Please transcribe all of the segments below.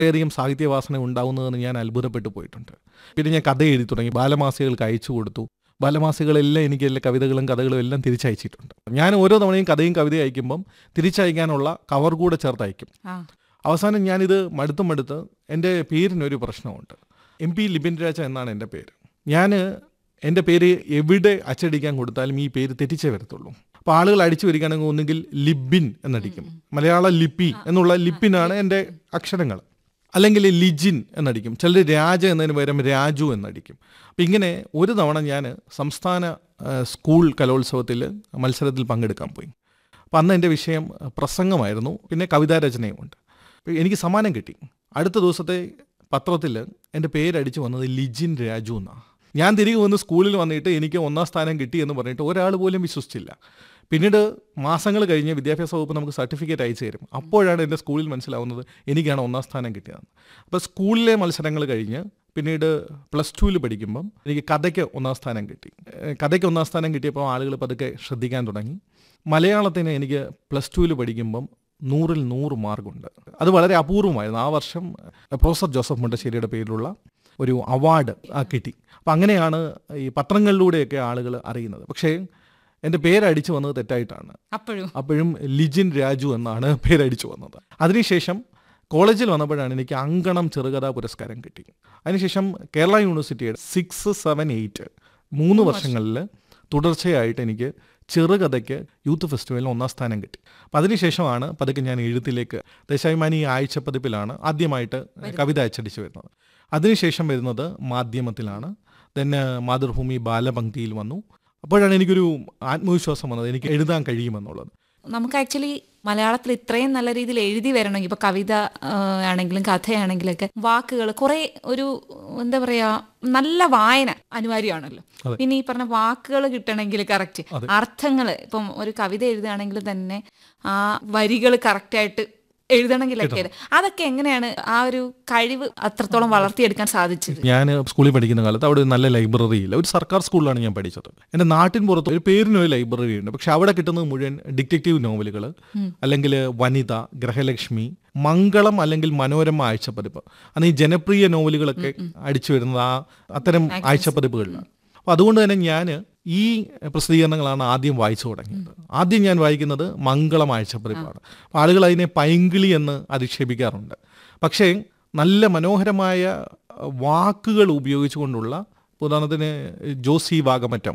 വളരെയധികം സാഹിത്യവാസന ഉണ്ടാവുന്നതെന്ന് ഞാൻ അത്ഭുതപ്പെട്ടു പോയിട്ടുണ്ട് പിന്നെ ഞാൻ കഥ എഴുതി തുടങ്ങി ബാലമാസികൾക്ക് അയച്ചു കൊടുത്തു ബാലമാസികളെല്ലാം എനിക്ക് എല്ലാ കവിതകളും കഥകളും എല്ലാം തിരിച്ചയച്ചിട്ടുണ്ട് ഞാൻ ഓരോ തവണയും കഥയും കവിതയും അയക്കുമ്പം തിരിച്ചയക്കാനുള്ള കവർ കൂടെ ചേർത്ത് അയക്കും ആ അവസാനം ഞാനിത് മടുത്തും മടുത്ത് എൻ്റെ പേരിനൊരു പ്രശ്നമുണ്ട് എം പി ലിബിൻ രാജ എന്നാണ് എൻ്റെ പേര് ഞാൻ എൻ്റെ പേര് എവിടെ അച്ചടിക്കാൻ കൊടുത്താലും ഈ പേര് തെറ്റിച്ചേ വരത്തുള്ളൂ അപ്പോൾ ആളുകൾ അടിച്ചു വരികയാണെങ്കിൽ ഒന്നുകിൽ ലിബിൻ എന്നടിക്കും മലയാള ലിപി എന്നുള്ള ലിപ്പിനാണ് എൻ്റെ അക്ഷരങ്ങൾ അല്ലെങ്കിൽ ലിജിൻ എന്നടിക്കും ചിലർ രാജ എന്നതിന് പകരം രാജു എന്നടിക്കും അപ്പം ഇങ്ങനെ ഒരു തവണ ഞാൻ സംസ്ഥാന ആ, സ്കൂൾ കലോത്സവത്തിൽ മത്സരത്തിൽ പങ്കെടുക്കാൻ പോയി അപ്പം അന്ന് എൻ്റെ വിഷയം പ്രസംഗമായിരുന്നു പിന്നെ കവിതാരചനയുമുണ്ട് അപ്പോൾ എനിക്ക് സമ്മാനം കിട്ടി അടുത്ത ദിവസത്തെ പത്രത്തിൽ എൻ്റെ പേരടിച്ച് വന്നത് ലിജിൻ രാജു എന്നാണ് ഞാൻ തിരികെ വന്ന് സ്കൂളിൽ വന്നിട്ട് എനിക്ക് ഒന്നാം സ്ഥാനം കിട്ടി എന്ന് പറഞ്ഞിട്ട് ഒരാൾ പോലും വിശ്വസിച്ചില്ല പിന്നീട് മാസങ്ങൾ കഴിഞ്ഞ് വിദ്യാഭ്യാസ വകുപ്പ് നമുക്ക് സർട്ടിഫിക്കറ്റ് അയച്ചു തരും അപ്പോഴാണ് എൻ്റെ സ്കൂളിൽ മനസ്സിലാവുന്നത് എനിക്കാണ് ഒന്നാം സ്ഥാനം കിട്ടിയതെന്ന് അപ്പോൾ സ്കൂളിലെ മത്സരങ്ങൾ കഴിഞ്ഞ് പിന്നീട് പ്ലസ് ടുവിൽ പഠിക്കുമ്പം എനിക്ക് കഥയ്ക്ക് ഒന്നാം സ്ഥാനം കിട്ടി ഏഹ് കഥയ്ക്ക് ഒന്നാം സ്ഥാനം കിട്ടിയപ്പോൾ ആളുകൾ പതുക്കെ ശ്രദ്ധിക്കാൻ തുടങ്ങി മലയാളത്തിന് എനിക്ക് പ്ലസ് ടുവിൽ പഠിക്കുമ്പം നൂറിൽ നൂറ് മാർക്കുണ്ട് അത് വളരെ അപൂർവമായിരുന്നു ആ വർഷം പ്രൊഫസർ ജോസഫ് മുണ്ടശ്ശേരിയുടെ പേരിലുള്ള ഒരു അവാർഡ് ആ കിട്ടി അപ്പം അങ്ങനെയാണ് ഈ പത്രങ്ങളിലൂടെയൊക്കെ ആളുകൾ അറിയുന്നത് പക്ഷേ എൻ്റെ പേരടിച്ചു വന്നത് തെറ്റായിട്ടാണ് അപ്പോഴും അപ്പോഴും ലിജിൻ രാജു എന്നാണ് പേരടിച്ചു വന്നത് അതിനുശേഷം കോളേജിൽ വന്നപ്പോഴാണ് എനിക്ക് അങ്കണം ചെറുകഥാ പുരസ്കാരം കിട്ടി അതിനുശേഷം കേരള യൂണിവേഴ്സിറ്റിയുടെ സിക്സ് സെവൻ എയ്റ്റ് മൂന്ന് വർഷങ്ങളിൽ തുടർച്ചയായിട്ട് എനിക്ക് ചെറുകഥയ്ക്ക് യൂത്ത് ഫെസ്റ്റിവലിൽ ഒന്നാം സ്ഥാനം കിട്ടി അപ്പം അതിനുശേഷമാണ് പതുക്കെ ഞാൻ എഴുത്തിലേക്ക് ദേശാഭിമാനി ആഴ്ചപ്പതിപ്പിലാണ് ആദ്യമായിട്ട് കവിത അച്ചടിച്ചു വരുന്നത് അതിനുശേഷം വരുന്നത് മാധ്യമത്തിലാണ് ദെൻ മാതൃഭൂമി ബാലപംക്തിയിൽ വന്നു അപ്പോഴാണ് എനിക്കൊരു ആത്മവിശ്വാസം വന്നത് എനിക്ക് എഴുതാൻ കഴിയുമെന്നുള്ളത് നമുക്ക് ആക്ച്വലി മലയാളത്തിൽ ഇത്രയും നല്ല രീതിയിൽ എഴുതി വരണമെങ്കിൽ ഇപ്പൊ കവിത ആ, ആണെങ്കിലും കഥയാണെങ്കിലൊക്കെ വാക്കുകൾ കുറെ ഒരു എന്താ പറയാ നല്ല വായന അനിവാര്യമാണല്ലോ അതെ. പിന്നെ ഈ പറഞ്ഞ വാക്കുകൾ കിട്ടണമെങ്കിൽ കറക്റ്റ് അർത്ഥങ്ങൾ ഇപ്പം ഒരു കവിത എഴുതുകയാണെങ്കിൽ തന്നെ ആ വരികൾ കറക്റ്റായിട്ട് എഴുതണമെങ്കിലൊക്കെ അതൊക്കെ എങ്ങനെയാണ് ആ ഒരു കഴിവ് അത്രത്തോളം വളർത്തിയെടുക്കാൻ സാധിച്ചത് ഞാൻ സ്കൂളിൽ പഠിക്കുന്ന കാലത്ത് അവിടെ ഒരു നല്ല ലൈബ്രറി ഇല്ല ഒരു സർക്കാർ സ്കൂളിലാണ് ഞാൻ പഠിച്ചത് എൻ്റെ നാട്ടിൻ പുറത്ത് ഒരു പേരിനൊരു ലൈബ്രറി ഉണ്ട് പക്ഷെ അവിടെ കിട്ടുന്നത് മുഴുവൻ ഡിറ്റക്റ്റീവ് നോവലുകൾ അല്ലെങ്കിൽ വനിത ഗ്രഹലക്ഷ്മി മംഗളം അല്ലെങ്കിൽ മനോരമ ആഴ്ചപ്പതിപ്പ് അന്ന് ഈ ജനപ്രിയ നോവലുകളൊക്കെ അടിച്ചു വരുന്നത് ആ അത്തരം ആഴ്ചപ്പതിപ്പുകളിലാണ് അപ്പോൾ അതുകൊണ്ട് തന്നെ ഞാൻ ഈ പ്രസിദ്ധീകരണങ്ങളാണ് ആദ്യം വായിച്ചു തുടങ്ങിയത് ആദ്യം ഞാൻ വായിക്കുന്നത് മംഗളം ആഴ്ചപ്പതിപ്പാണ് അപ്പോൾ ആളുകൾ അതിനെ പൈങ്കിളി എന്ന് അധിക്ഷേപിക്കാറുണ്ട് പക്ഷേ നല്ല മനോഹരമായ വാക്കുകൾ ഉപയോഗിച്ചുകൊണ്ടുള്ള ഉദാഹരണത്തിന് ജോസി വാഗമറ്റം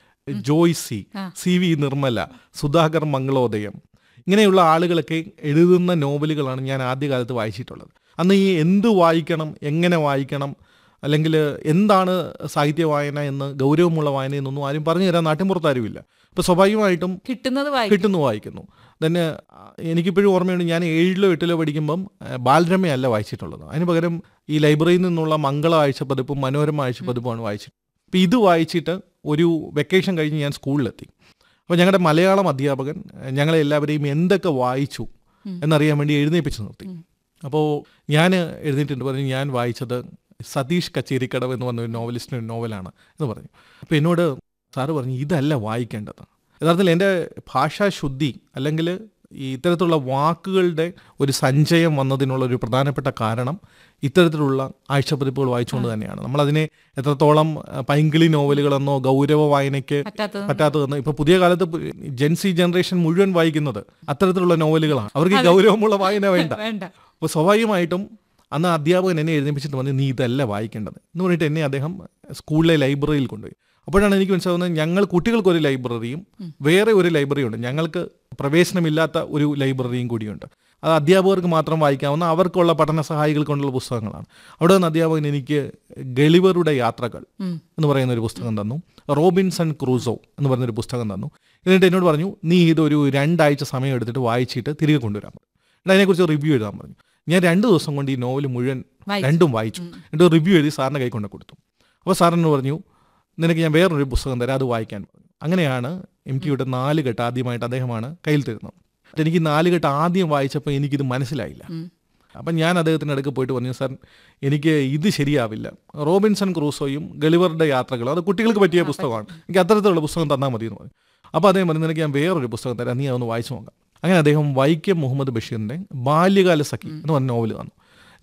ജോയ്സി സി വി നിർമ്മല സുധാകർ മംഗളോദയം ഇങ്ങനെയുള്ള ആളുകളൊക്കെ എഴുതുന്ന നോവലുകളാണ് ഞാൻ ആദ്യകാലത്ത് വായിച്ചിട്ടുള്ളത് അന്ന് ഈ എന്ത് വായിക്കണം എങ്ങനെ വായിക്കണം അല്ലെങ്കിൽ എന്താണ് സാഹിത്യ വായന എന്ന് ഗൗരവമുള്ള വായന എന്നൊന്നും ആരും പറഞ്ഞു തരാൻ നാട്ടിൻപുറത്ത് ആരുമില്ല ഇപ്പോൾ സ്വാഭാവികമായിട്ടും കിട്ടുന്നത് വായിക്കും കിട്ടുന്നു വായിക്കുന്നു തന്നെ എനിക്കിപ്പോഴും ഓർമ്മയുണ്ട് ഞാൻ ഏഴിലോ എട്ടിലോ പഠിക്കുമ്പം ആ, ബാലരമയല്ല വായിച്ചിട്ടുള്ളത് അതിന് പകരം ഈ ലൈബ്രറിയിൽ നിന്നുള്ള മംഗള ആഴ്ചപ്പതിപ്പും മനോരമ ആഴ്ചപ്പതിപ്പുമാണ് വായിച്ചിട്ട് അപ്പം ഇത് വായിച്ചിട്ട് ഒരു വെക്കേഷൻ കഴിഞ്ഞ് ഞാൻ സ്കൂളിലെത്തി അപ്പോൾ ഞങ്ങളുടെ മലയാളം അധ്യാപകൻ ആ, ഞങ്ങളെ എല്ലാവരെയും എന്തൊക്കെ വായിച്ചു എന്നറിയാൻ വേണ്ടി എഴുന്നേപ്പിച്ച് നിർത്തി അപ്പോൾ ഞാൻ എഴുന്നേറ്റിട്ട് പറഞ്ഞു ഞാൻ വായിച്ചത് സതീഷ് കച്ചേരിക്കടവ് എന്ന് പറഞ്ഞ ഒരു നോവലിസ്റ്റിൻ്റെ ഒരു നോവലാണ് എന്ന് പറഞ്ഞു അപ്പോൾ എന്നോട് സാറ് പറഞ്ഞു ഇതല്ല വായിക്കേണ്ടത് യഥാർത്ഥത്തിൽ എൻ്റെ ഭാഷാശുദ്ധി അല്ലെങ്കിൽ ഈ ഇത്തരത്തിലുള്ള വാക്കുകളുടെ ഒരു സഞ്ചയം വന്നതിനുള്ള ഒരു പ്രധാനപ്പെട്ട കാരണം ഇത്തരത്തിലുള്ള ആഴ്ചപ്പതിപ്പുകൾ വായിച്ചുകൊണ്ട് തന്നെയാണ് നമ്മളതിനെ എത്രത്തോളം അഹ്, പൈങ്കിളി നോവലുകളെന്നോ ഗൗരവ വായനയ്ക്ക് പറ്റാത്തത് പറ്റാത്തതെന്നോ ഇപ്പൊ പുതിയ കാലത്ത് ജെൻസി ജനറേഷൻ മുഴുവൻ വായിക്കുന്നത് അത്തരത്തിലുള്ള നോവലുകളാണ് അവർക്ക് ഈ ഗൗരവമുള്ള വായന വേണ്ട വേണ്ട അപ്പോൾ സ്വാഭാവികമായിട്ടും അന്ന് അധ്യാപകൻ എന്നെ എഴുന്നേപ്പിച്ചിട്ട് വന്ന് നീ ഇതല്ല വായിക്കേണ്ടത് എന്ന് പറഞ്ഞിട്ട് എന്നെ അദ്ദേഹം സ്കൂളിലെ ലൈബ്രറിയിൽ കൊണ്ടുപോയി അപ്പോഴാണ് എനിക്ക് മനസ്സിലാവുന്നത് ഞങ്ങൾ കുട്ടികൾക്ക് ഒരു ലൈബ്രറിയും വേറെ ഒരു ലൈബ്രറി ഉണ്ട് ഞങ്ങൾക്ക് പ്രവേശനമില്ലാത്ത ഒരു ലൈബ്രറിയും കൂടിയുണ്ട് അത് അധ്യാപകർക്ക് മാത്രം വായിക്കാവുന്ന അവർക്കുള്ള പഠന സഹായികൾ കൊണ്ടുള്ള പുസ്തകങ്ങളാണ് അവിടെ നിന്ന് അധ്യാപകൻ എനിക്ക് ഗളിവറുടെ യാത്രകൾ ഉം. എന്ന് പറയുന്ന ഒരു പുസ്തകം തന്നു റോബിൻസൺ ക്രൂസോ എന്ന് പറയുന്നൊരു പുസ്തകം തന്നു എന്നിട്ട് എന്നോട് പറഞ്ഞു നീ ഇതൊരു രണ്ടാഴ്ച സമയം എടുത്തിട്ട് വായിച്ചിട്ട് തിരികെ കൊണ്ടുവരാൻ പറഞ്ഞു എന്നിട്ട് അതിനെക്കുറിച്ച് റിവ്യൂ എഴുതാൻ പറഞ്ഞു ഞാൻ രണ്ട് ദിവസം കൊണ്ട് ഈ നോവൽ മുഴുവൻ വായിച്ചു. രണ്ടും വായിച്ചു എന്നിട്ട് റിവ്യൂ എഴുതി സാറിൻ്റെ കൈ കൊണ്ട് കൊടുത്തു അപ്പോൾ സാറിനോട് പറഞ്ഞു നിനക്ക് ഞാൻ വേറൊരു പുസ്തകം തരാം അത് വായിക്കാൻ പറഞ്ഞു അങ്ങനെയാണ് എം ടിയുടെ നാല് കെട്ട് ആദ്യമായിട്ട് അദ്ദേഹമാണ് കയ്യിൽ തരുന്നത് എന്നിട്ട് എനിക്ക് ഈ നാല് കെട്ട് ആദ്യം വായിച്ചപ്പോൾ എനിക്കിത് മനസ്സിലായില്ല ഉം. അപ്പം ഞാൻ അദ്ദേഹത്തിൻ്റെ അടുക്ക് പോയിട്ട് പറഞ്ഞു സാർ എനിക്ക് ഇത് ശരിയാവില്ല റോബിൻസൺ ക്രൂസോയും ഗളിവറുടെ യാത്രകളും അത് കുട്ടികൾക്ക് പറ്റിയ പുസ്തകമാണ് എനിക്ക് അത്തരത്തിലുള്ള പുസ്തകം തന്നാൽ മതി എന്ന് പറഞ്ഞു അപ്പോൾ അദ്ദേഹം പറഞ്ഞു നിനക്ക് ഞാൻ വേറൊരു പുസ്തകം തരാം നീ അതൊന്ന് വായിച്ചു നോക്കാം അങ്ങനെ അദ്ദേഹം വൈക്കം മുഹമ്മദ് ബഷീറിൻ്റെ ബാല്യകാല സഖി എന്ന് പറഞ്ഞ നോവൽ തന്നു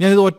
ഞാനിത്